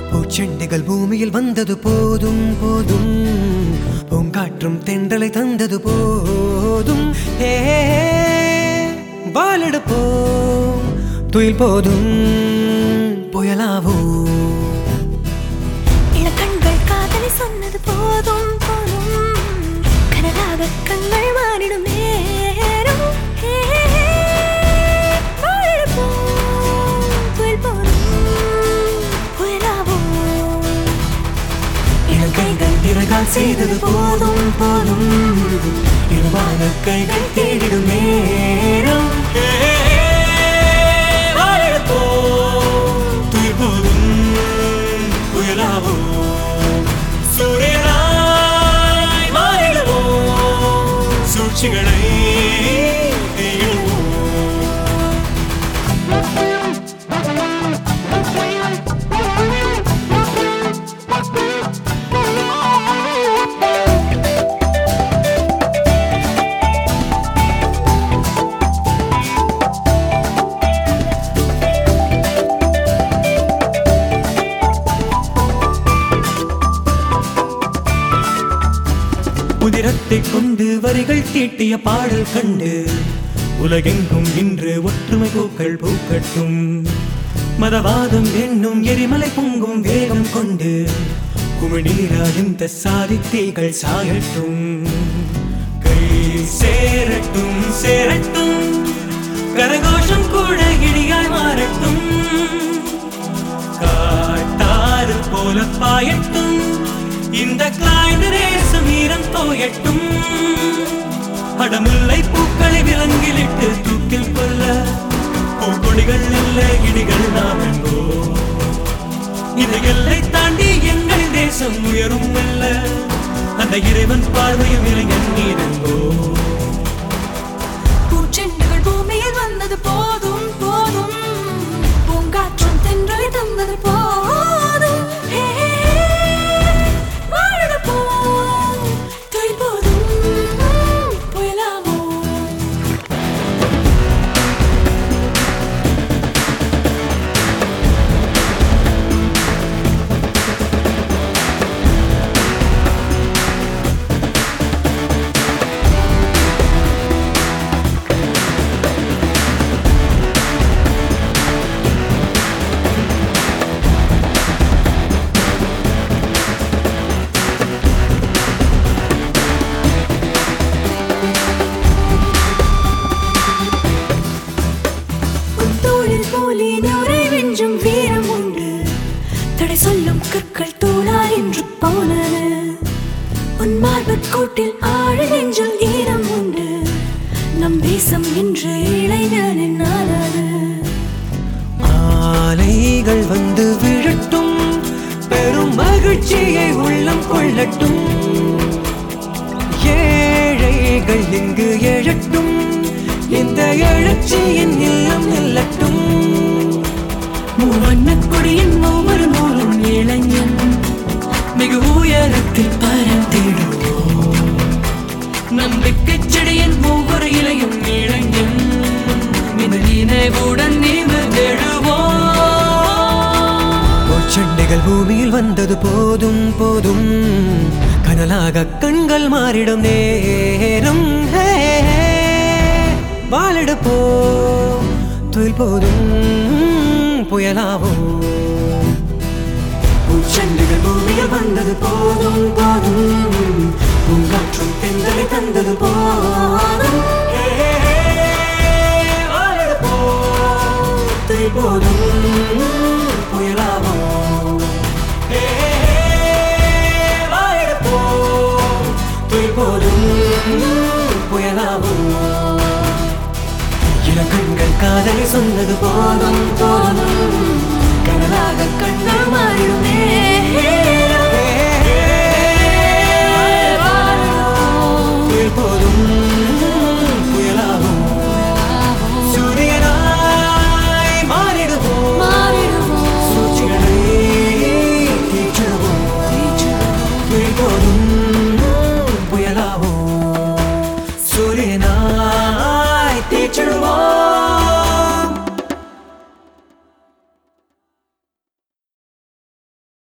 பூச்செண்டுகள் பூமியில் வந்தது போதும் போதும் பூங்காற்றும் தென்றலை தந்தது போதும் ஏ பாலெடுப்போம் துயில் போதும் புயலாவோ இளக்கண்கள் காதலை சொன்னது போதும் போதும் கனலாக கண்கள் மாறிடும் நேரம் ஹே, வாழப்போம், புயல் போதும், புயலாவோம். இளங்கைகள் திறகால் செய்தது போதும் போதும் இருவான கைகள் தேடிடும் நேரம் வாழெடுப்போம், துயில் போதும் புயலாவோம். சூரியனாய் மாறிடுவோம், சூழ்ச்சிகளை தேடுவோம். உதிரத்தை கொண்டு வரிகள் தீட்டிய பாடல் கண்டு உலகெங்கும் இன்று ஒற்றுமை பூக்கள் பூக்கட்டும் மதவாதம் என்னும் எரிமலை பொங்கும் வேகம் கொண்டு குமிழீரா இந்த சாதித்தீகள் சாயட்டும் கை சேரட்டும் சேரட்டும் கரகோஷம் கூட இடியாய் மாறட்டும் காட்டாறு போல பாயட்டும் இந்த காய்ந்த நேசம் ஈரம் தோயட்டும் அடமுல்லை பூக்களை விலங்கிலிட்டு தூக்கில் கொள்ள பூக்கொடிகள் இல்ல இடிகள் நாம் என்போ இந்த எல்லை தாண்டி எங்கள் தேசம் உயரும் அல்ல அந்த இறைவன் பார்வையும் இளைஞன் நீரெங்கோ பூச்செண்டுகள் பூமியில் வந்தது போதும் போதும் பூங்காற்றும் தென்றலை தந்தது போதும் ஹே, வாழப்போம், துயில் போதும், புயலாவோம். புத்தோளில் போலே நூரை வெஞ்சும் வீரம் உண்டு தடை சொல்லும் கற்கள் தோழா என்று போனன உன் மார்புக் கூட்டில் ஆழ நெஞ்சில் ஈரம் உண்டு நம் தேசம் இன்று இளைஞனின் நாடாது ஆலைகள் வந்து விழட்டும் பெரும் மகிழ்ச்சியை உள்ளம் கொள்ளட்டும் ஏழைகள் இங்கு எழட்டும் இந்த எழுச்சியின் இல்லம் நில்லட்டும் மூவண்ணக் கொடியின் ஒவ்வொரு நூலும் இளைஞன் மிக உயரத்தில் பறந்திடுவோம் நம்பிக்கைச் செடியின் ஒவ்வொரு இலையும் இளைஞன் இந்த நினைவுடன் நிமிர்ந்தெழுவோம் சண்டைகள் பூமியில் வந்தது போதும் போதும் கனலாக கண்கள் மாறிடும் நேரம் ஹே, வாழெடுப்போ துயில் போதும் புயலாவோம் பூச்செண்டுகள் பூமியில் வந்தது போதும் போதும் பூங்காற்றும் தென்றலை தந்தது போதும் வாழெடுப்போ துயில் போதும்